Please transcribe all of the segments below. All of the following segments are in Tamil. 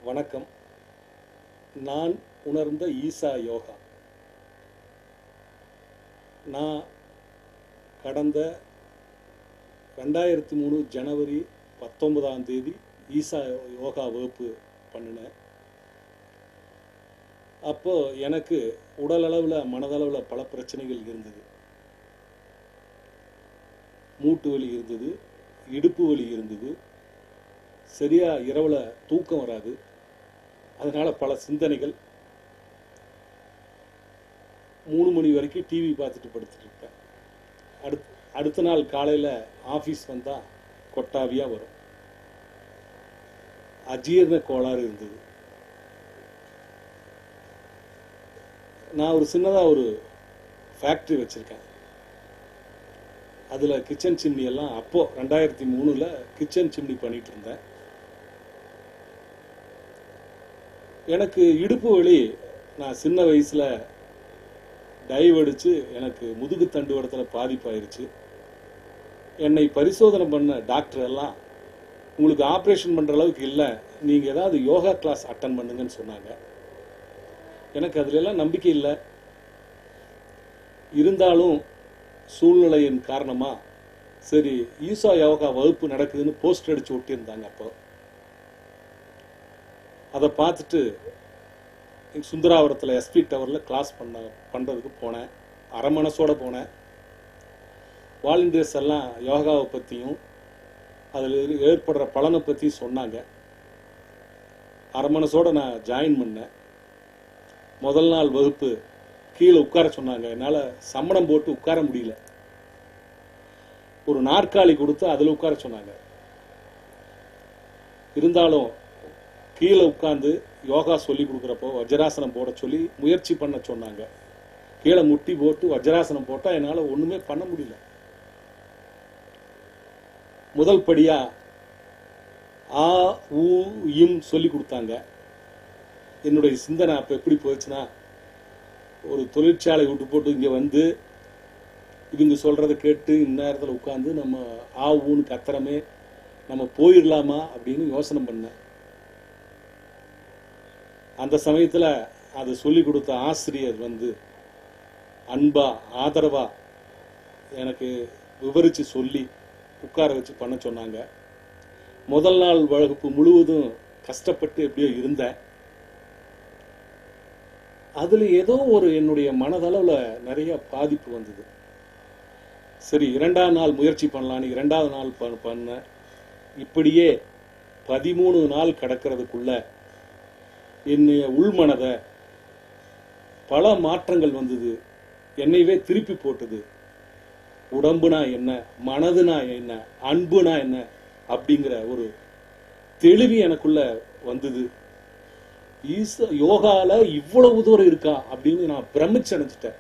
வணக்கம் நான் உணர்ந்த ஈசா யோகா நான் கடந்த ரெண்டாயிரத்தி மூணு ஜனவரி பத்தொன்பதாம் தேதி ஈசா யோகா வகுப்பு பண்ணினேன் அப்போ எனக்கு உடலளவில் மனதளவில் பல பிரச்சனைகள் இருந்தது மூட்டு வலி இருந்தது இடுப்பு வலி இருந்தது சரியா இரவில் தூக்கம் வராது அதனால பல சிந்தனைகள் மூணு மணி வரைக்கும் டிவி பார்த்துட்டு படுத்துட்டு இருப்பேன் அடுத் அடுத்த நாள் காலையில் ஆஃபீஸ் வந்தால் கொட்டாவியாக வரும் அஜீரண கோளாறு இருந்தது நான் ஒரு சின்னதாக ஒரு ஃபேக்ட்ரி வச்சுருக்கேன் அதில் கிச்சன் சிம்னி எல்லாம் அப்போ ரெண்டாயிரத்தி மூணில் கிச்சன் சிம்னி பண்ணிட்டு இருந்தேன் எனக்கு இடுப்பு வலி நான் சின்ன வயசில் டைவ் அடித்து எனக்கு முதுகு தண்டுவடத்தில் பாதிப்பாயிருச்சு என்னை பரிசோதனை பண்ண டாக்டர் எல்லாம் உங்களுக்கு ஆப்ரேஷன் பண்ணுற அளவுக்கு இல்லை நீங்கள் ஏதாவது யோகா கிளாஸ் அட்டன் பண்ணுங்கன்னு சொன்னாங்க எனக்கு அதுல எல்லாம் நம்பிக்கை இல்லை இருந்தாலும் சூழ்நிலையின் காரணமா சரி ஈசா யோகா வகுப்பு நடக்குதுன்னு போஸ்டர் அடிச்சு ஒட்டியிருந்தாங்க அப்போ அதை பார்த்துட்டு சுந்தராவரத்தில் எஸ்பி டவரில் கிளாஸ் பண்ண பண்ணுறதுக்கு போனேன் அரை மனசோட போனேன் வாலண்டியர்ஸ் எல்லாம் யோகாவை பற்றியும் அதில் ஏற்படுற பலனை பற்றியும் சொன்னாங்க அரை மனசோட நான் ஜாயின் பண்ணேன் முதல் நாள் வகுப்பு கீழே உட்கார சொன்னாங்க என்னால் சம்மணம் போட்டு உட்கார முடியல ஒரு நாற்காலி கொடுத்து அதில் உட்கார சொன்னாங்க இருந்தாலும் கீழே உட்காந்து யோகா சொல்லி கொடுக்குறப்போ வஜ்ராசனம் போட சொல்லி முயற்சி பண்ண சொன்னாங்க கீழே முட்டி போட்டு வஜ்ராசனம் போட்டால் என்னால் ஒன்றுமே பண்ண முடியல முதல் படியா ஆ ஊ இம் சொல்லி கொடுத்தாங்க என்னுடைய சிந்தனை அப்போ எப்படி போச்சுன்னா ஒரு தொழிற்சாலை விட்டு போட்டு இங்கே வந்து இவங்க சொல்கிறத கேட்டு இந்நேரத்தில் உட்காந்து நம்ம ஆ ஊன்னு கத்துறமே நம்ம போயிடலாமா அப்படின்னு யோசனை பண்ணேன் அந்த சமயத்தில் அதை சொல்லி கொடுத்த ஆசிரியர் வந்து அன்பா ஆதரவா எனக்கு விவரித்து சொல்லி உட்கார வச்சு பண்ண சொன்னாங்க முதல் நாள் வகுப்பு முழுவதும் கஷ்டப்பட்டு எப்படியோ இருந்தேன் அதில் ஏதோ ஒரு என்னுடைய மனதளவில் நிறைய பாதிப்பு வந்தது சரி இரண்டாம் நாள் முயற்சி பண்ணலான்னு இரண்டாவது நாள் ப- பண்ணேன் இப்படியே பதிமூணு நாள் கடக்கிறதுக்குள்ள என்னுடைய உள்மனதை பல மாற்றங்கள் வந்தது என்னையவே திருப்பி போட்டது உடம்புனா என்ன மனதுனா என்ன அன்புனா என்ன அப்படிங்கிற ஒரு தெளிவு எனக்குள்ள வந்தது ஈச யோகால இவ்வளவு தூரம் இருக்கா அப்படின்னு நான் பிரமிச்சு அடைஞ்சிட்டேன்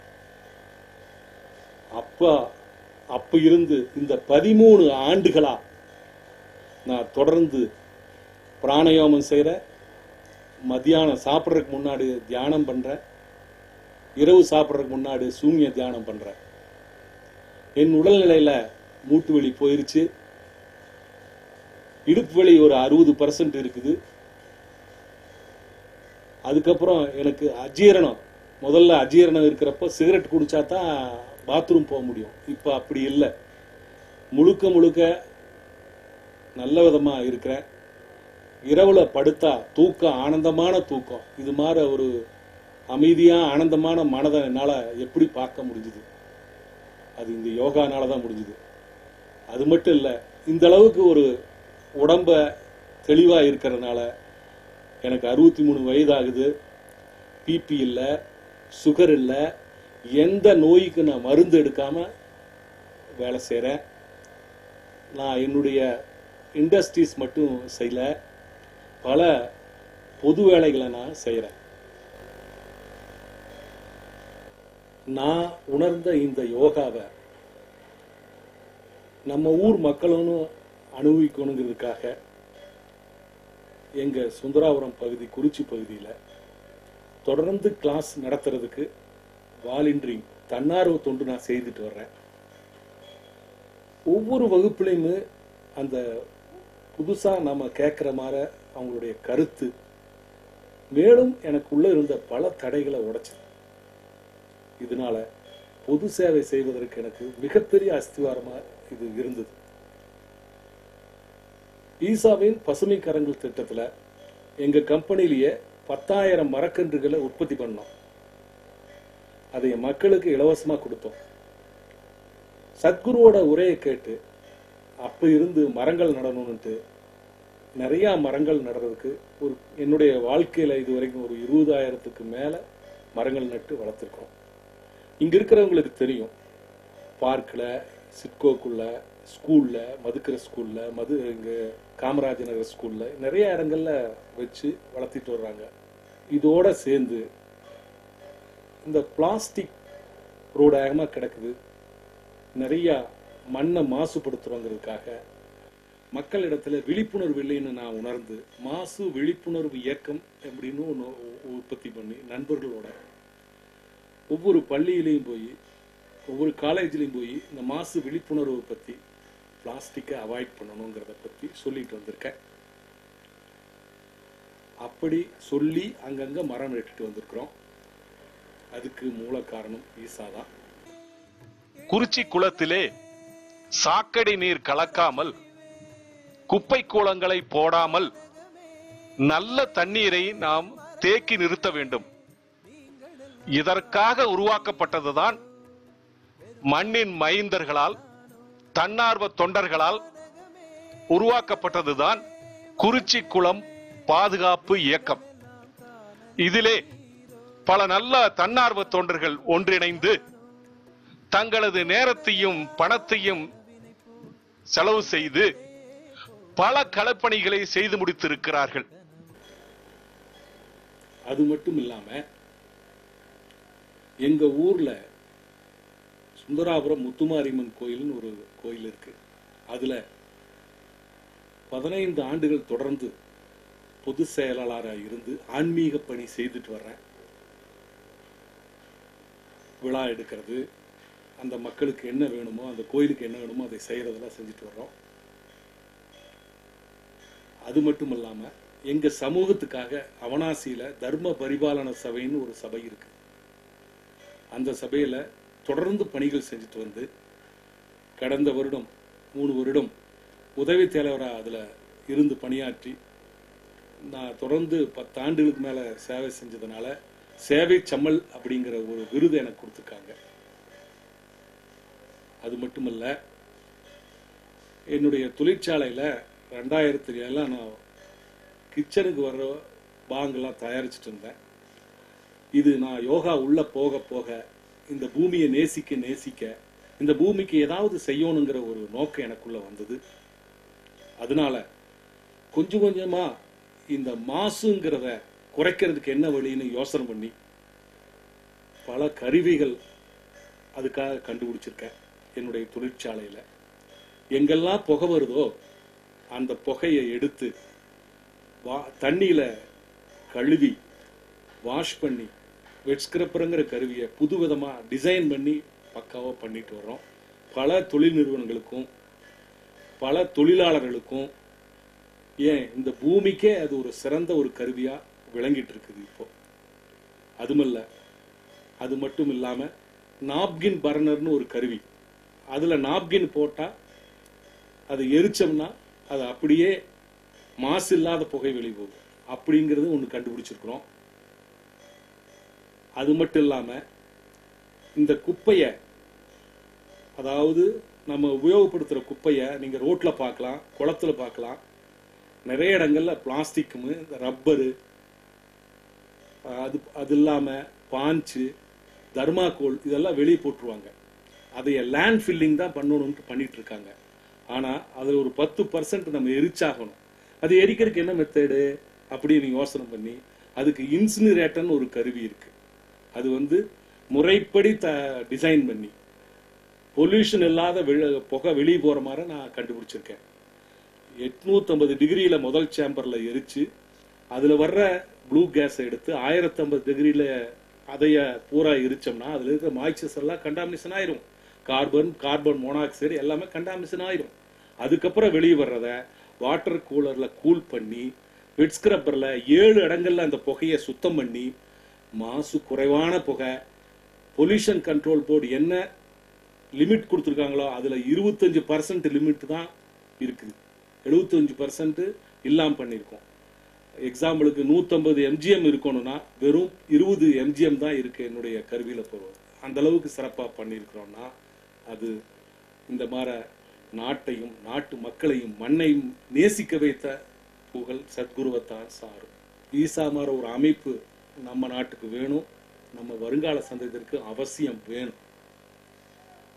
அப்ப அப்ப இருந்து இந்த பதிமூணு ஆண்டுகளா நான் தொடர்ந்து பிராணாயாமம் செய்கிறேன் மத்தியானம் சாப்பிட்றதுக்கு முன்னாடி தியானம் பண்றேன் இரவு சாப்பிட்றதுக்கு முன்னாடி சூன்ய தியானம் பண்றேன் என் உடல்நிலையில மூட்டு வலி போயிருச்சு இடுப்பு வலி ஒரு அறுபது பர்சன்ட் இருக்குது அதுக்கப்புறம் எனக்கு அஜீரணம் முதல்ல அஜீரணம் இருக்கிறப்போ சிகரெட் குடிச்சா தான் பாத்ரூம் போக முடியும் இப்போ அப்படி இல்லை முழுக்க முழுக்க நல்ல விதமா இருக்கிறேன் இரவுல படுத்தா தூக்கம் ஆனந்தமான தூக்கம் இது மாதிரி ஒரு அமைதியா ஆனந்தமான மனதை என்னால எப்படி பார்க்க முடிஞ்சுது அது இந்த யோகானால தான் முடிஞ்சுது அது மட்டும் இல்ல இந்த அளவுக்கு ஒரு உடம்ப தெளிவா இருக்கிறதுனால எனக்கு அறுபத்தி மூணு வயதாகுது பிபி இல்லை சுகர் இல்லை எந்த நோய்க்கு நான் மருந்து எடுக்காம வேலை செய்கிறேன் நான் என்னுடைய இண்டஸ்ட்ரீஸ் மட்டும் செய்யல பல பொது வேலைகளை நான் செய்கிறேன் நான் உணர்ந்த இந்த யோகாவை நம்ம ஊர் மக்களும் அனுபவிக்கணுங்கிறதுக்காக எங்க சுந்தராபுரம் பகுதி குறிச்சி பகுதியில் தொடர்ந்து கிளாஸ் நடத்துறதுக்கு வாலின்றிங் தன்னார்வ தொண்டு நான் செய்துட்டு வர்றேன் ஒவ்வொரு வகுப்புலையுமே அந்த புதுசா நம்ம கேட்குற மாதிரி அவங்களுடைய கருத்து மேலும் எனக்குள்ள இருந்த பல தடைகளை உடைச்சேன் இதனால பொது சேவை செய்வதற்கு எனக்கு மிகப்பெரிய அஸ்திவாரமா இது இருந்தது ஈசாவின் பசுமை கரங்கள் திட்டத்துல எங்க கம்பெனிலேயே பத்தாயிரம் மரக்கன்றுகளை உற்பத்தி பண்ணோம் அதை மக்களுக்கு இலவசமா கொடுத்தோம் சத்குருவோட உரையை கேட்டு அப்ப இருந்து மரங்கள் நடணும்னுட்டு நிறைய மரங்கள் நடுறதுக்கு ஒரு என்னுடைய வாழ்க்கையில இது வரைக்கும் ஒரு இருபதாயிரத்துக்கு மேல மரங்கள் நட்டு வளர்த்துருக்கோம் இங்க இருக்கிறவங்களுக்கு தெரியும் பார்க்கில் சிட்கோக்குள்ள ஸ்கூல்ல மதுக்கர ஸ்கூல்ல மது இங்க காமராஜ நகர் ஸ்கூல்ல நிறைய இடங்கள்ல வச்சு வளர்த்திட்டு வர்றாங்க இதோட சேர்ந்து இந்த பிளாஸ்டிக் ரோடு ஆகமா கிடக்குது நிறைய மண்ணை மாசுபடுத்துறோங்கிறதுக்காக மக்களிடத்துல விழிப்புணர்வு இல்லைன்னு நான் உணர்ந்து மாசு விழிப்புணர்வு இயக்கம் அப்படின்னு ஒன்று உற்பத்தி பண்ணி நண்பர்களோட ஒவ்வொரு பள்ளியிலையும் போய் ஒவ்வொரு காலேஜ்லையும் போய் இந்த மாசு விழிப்புணர்வை பத்தி பிளாஸ்டிக்கை அவாய்ட் பண்ணணுங்கிறத பத்தி சொல்லிட்டு வந்திருக்கேன் அப்படி சொல்லி அங்கங்க மரம் நட்டுட்டு வந்திருக்கிறோம் அதுக்கு மூல காரணம் ஈசா தான் குறிச்சி குளத்திலே சாக்கடை நீர் கலக்காமல் குப்பை கூளங்களை போடாமல் நல்ல தண்ணீரை நாம் தேக்கி நிறுத்த வேண்டும் இதற்காக உருவாக்கப்பட்டதுதான் மண்ணின் மைந்தர்களால் தன்னார்வ தொண்டர்களால் உருவாக்கப்பட்டதுதான் குறிச்சி குளம் பாதுகாப்பு இயக்கம் இதிலே பல நல்ல தன்னார்வ தொண்டர்கள் ஒன்றிணைந்து தங்களது நேரத்தையும் பணத்தையும் செலவு செய்து பல களப்பணிகளை செய்து முடித்திருக்கிறார்கள் அது மட்டும் இல்லாம எங்க ஊர்ல சுந்தராபுரம் முத்துமாரியம்மன் கோயில்னு ஒரு கோயில் இருக்கு அதுல பதினைந்து ஆண்டுகள் தொடர்ந்து பொது செயலாளராக இருந்து ஆன்மீக பணி செய்துட்டு வர்றேன் விழா எடுக்கிறது அந்த மக்களுக்கு என்ன வேணுமோ அந்த கோயிலுக்கு என்ன வேணுமோ அதை செய்யறதெல்லாம் செஞ்சுட்டு வர்றோம் அது மட்டும் இல்லாம எங்க சமூகத்துக்காக அவனாசியில தர்ம பரிபாலன சபைன்னு ஒரு சபை இருக்கு அந்த சபையில தொடர்ந்து பணிகள் செஞ்சுட்டு வந்து கடந்த வருடம் மூணு வருடம் உதவி தலைவரா அதுல இருந்து பணியாற்றி நான் தொடர்ந்து பத்து ஆண்டுகளுக்கு மேல சேவை செஞ்சதுனால சேவை சம்மல் அப்படிங்கிற ஒரு விருது எனக்கு கொடுத்துருக்காங்க அது மட்டுமல்ல என்னுடைய தொழிற்சாலையில ரெண்டாயிரத்துல எல்லாம் நான் கிச்சனுக்கு வர்ற பாங்கெல்லாம் தயாரிச்சுட்டு இருந்தேன் இது நான் யோகா உள்ள போக போக இந்த பூமியை நேசிக்க நேசிக்க இந்த பூமிக்கு ஏதாவது செய்யணுங்கிற ஒரு நோக்கம் எனக்குள்ள வந்தது அதனால கொஞ்சம் கொஞ்சமா இந்த மாசுங்கிறத குறைக்கிறதுக்கு என்ன வழின்னு யோசனை பண்ணி பல கருவிகள் அதுக்காக கண்டுபிடிச்சிருக்கேன் என்னுடைய தொழிற்சாலையில எங்கெல்லாம் புகை வருதோ அந்த புகையை எடுத்து வா தண்ணியில கழுவி வாஷ் பண்ணி வெட் ஸ்கிரப்பருங்கிற கருவியை புதுவிதமா டிசைன் பண்ணி பக்காவா பண்ணிட்டு வர்றோம் பல தொழில் நிறுவனங்களுக்கும் பல தொழிலாளர்களுக்கும் ஏன் இந்த பூமிக்கே அது ஒரு சிறந்த ஒரு கருவியா விளங்கிட்டு இருக்குது இப்போ அதுமல்ல அது மட்டும் இல்லாம நாப்கின் பர்னர்னு ஒரு கருவி அதுல நாப்கின் போட்டா அதை எரிச்சோம்னா அது அப்படியே மாசு இல்லாத புகை வெளிப்போகும் அப்படிங்கிறது ஒன்று கண்டுபிடிச்சிருக்கிறோம் அது மட்டும் இல்லாம இந்த குப்பையை அதாவது நம்ம உபயோகப்படுத்துற குப்பையை நீங்க ரோட்ல பார்க்கலாம் குளத்துல பார்க்கலாம் நிறைய இடங்கள்ல பிளாஸ்டிக்கும் இந்த ரப்பரு அது அது இல்லாம பாஞ்சு தர்மாக்கோல் இதெல்லாம் வெளியே போட்டுருவாங்க அதைய லேண்ட் ஃபில்லிங் தான் பண்ணணும்னு பண்ணிட்டு இருக்காங்க ஆனா அதுல ஒரு பத்து பர்சன்ட் நம்ம எரிச்சாகணும் அது எரிக்கிறதுக்கு என்ன மெத்தடு அப்படின்னு யோசனை பண்ணி அதுக்கு இன்சினரேட்டர்னு ஒரு கருவி இருக்கு அது வந்து முறைப்படி த டிசைன் பண்ணி பொல்யூஷன் இல்லாத வெளி- புகை வெளியே போற மாதிரி நான் கண்டுபிடிச்சிருக்கேன் எட்நூத்தம்பது டிகிரியில முதல் சேம்பர்ல எரிச்சு அதுல வர்ற ப்ளூ கேஸ் எடுத்து ஆயிரத்தி ஐம்பது டிகிரியில அதைய பூரா எரிச்சோம்னா அதுல இருக்கிற மாய்ச்சர்ஸ் எல்லாம் கண்டாமினேஷன் ஆயிரும் கார்பன் கார்பன் மோனாக்சைடு எல்லாமே கண்டாமினேஷன் ஆயிரும் அதுக்கப்புறம் வெளியே வர்றத வாட்டர் கூலர்ல கூல் பண்ணி வெட் ஸ்கிரப்பர்ல ஏழு இடங்கள்ல அந்த புகையை சுத்தம் பண்ணி மாசு குறைவான புகை பொல்யூஷன் கண்ட்ரோல் போர்டு என்ன லிமிட் கொடுத்துருக்காங்களோ அதுல இருபத்தஞ்சு பர்சன்ட் லிமிட் தான் இருக்குது எழுபத்தஞ்சு பர்சன்ட் இல்லாம பண்ணியிருக்கோம் எக்ஸாம்பிளுக்கு நூத்தம்பது எம்ஜிஎம் இருக்கணும்னா வெறும் இருபது எம்ஜிஎம் தான் இருக்கு என்னுடைய கருவியில போடுவது அந்த அளவுக்கு சிறப்பா பண்ணியிருக்கிறோம்னா அது இந்த மாதிரி நாட்டையும் நாட்டு மக்களையும் மண்ணையும் நேசிக்க வைத்த புகழ் சத்குருவத்தான் சாரும் ஈசா மாதிரி ஒரு அமைப்பு நம்ம நாட்டுக்கு வேணும் நம்ம வருங்கால சந்ததிற்கு அவசியம் வேணும்